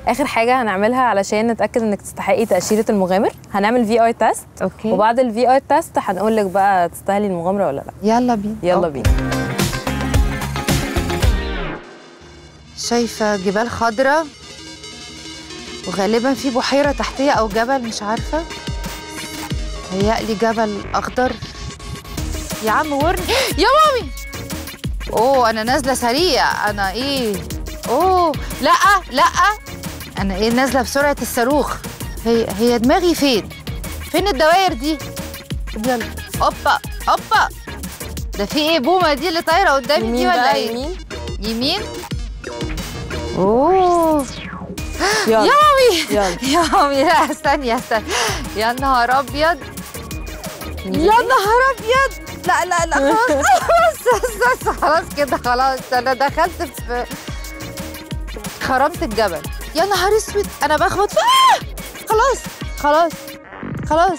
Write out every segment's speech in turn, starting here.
اخر حاجه هنعملها علشان نتاكد انك تستحقي تاشيره المغامر هنعمل في ار تيست اوكي وبعد الفي ار تيست هنقول لك بقى تستاهلي المغامره ولا لا يلا بينا يلا أوكي. بينا شايفه جبال خضراء وغالبا في بحيره تحتيه او جبل مش عارفه هيقلي جبل اخضر يا عم ورني يا مامي اوه انا نازله سريع انا ايه اوه لا لا انا ايه نازله بسرعه الصاروخ هي هي دماغي فين فين الدوائر دي طب يلا اوبا اوبا ده في ايه بومه دي اللي طايره قدامي دي يمين ولا بقى ايه يمين يمين اوه يلا يا مامي يلا يا مامي لا استني استني يا نهار ابيض يا نهار ابيض لا لا لا خلاص بس بس بس خلاص كده خلاص انا دخلت في خرمت الجبل يا نهار اسود انا بخبط في آه! خلاص خلاص خلاص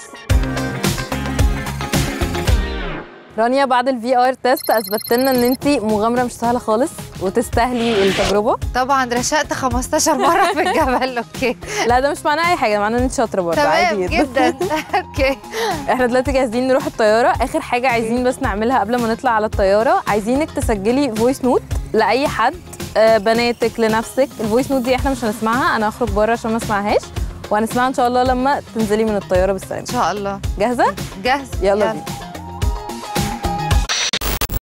رانيا بعد الفي ار تيست اثبتت لنا ان انت مغامره مش سهله خالص وتستاهلي التجربه طبعا رشقت 15 مره في الجبل اوكي لا ده مش معناه اي حاجه معناه ان انت شاطره برضه تمام عادي جدا اوكي احنا دلوقتي جاهزين نروح الطياره اخر حاجه عايزين بس نعملها قبل ما نطلع على الطياره عايزينك تسجلي فويس نوت لاي حد آه، بناتك لنفسك الفويس نوت دي احنا مش هنسمعها انا هخرج بره عشان ما اسمعهاش وهنسمعها ان شاء الله لما تنزلي من الطياره بالسلامه ان شاء الله جاهزه جاهز يلا بينا